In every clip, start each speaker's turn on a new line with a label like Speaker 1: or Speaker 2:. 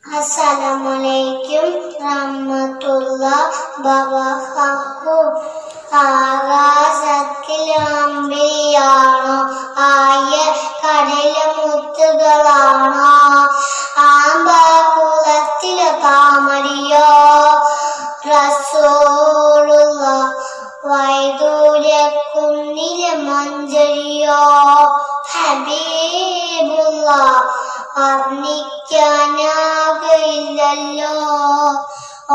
Speaker 1: അസ്സലാമലൈക്കും റഹ്മത്തുള്ള ബറകാത്തു ആകാശത്തിലെ അമ്പിയാണോ ആയ കടലിലെ മുത്തുകളാണോ ആമ്പകുളത്തിലെ താമരയോ റസൂലുള്ള വൈദൂര്യ കുന്നിലെ മഞ്ചരിയോ ഹബീബുള്ള വർണ്ണിക്കാനാകില്ലല്ലോ ഓ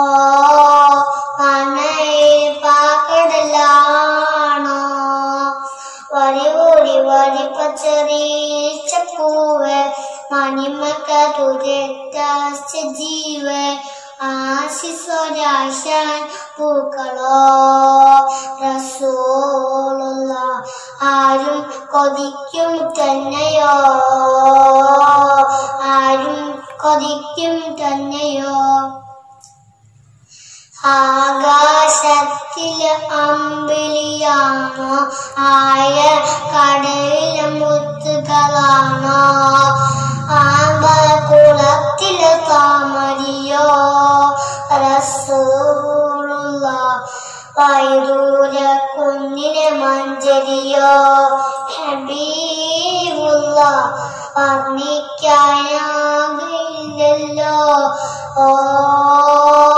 Speaker 1: മണയിൽ പാക്കടലാണോ വരി കൂടി വരി പച്ചറിയിച്ച പൂവ് മണിമക്ക തുരത്ത ജീവ് ആശിസ്വരാശാൻ പൂക്കളോ റസൂലുള്ള ആരും കൊതിക്കും തന്നെയോ ആരും കൊതിക്കും തന്നെയോ ആകാശത്തിലെ അമ്പിളിയാണോ ആയ കടലിലെ മുത്തുകളാണോ ആമ്പകുളത്തിലെ താമരിയോ റസൂലുള്ള വൈദൂര കുന്നിലെ മഞ്ചരിയോ ഹബീബുള്ള വർണ്ണിക്കാനാകില്ലല്ലോ ഓ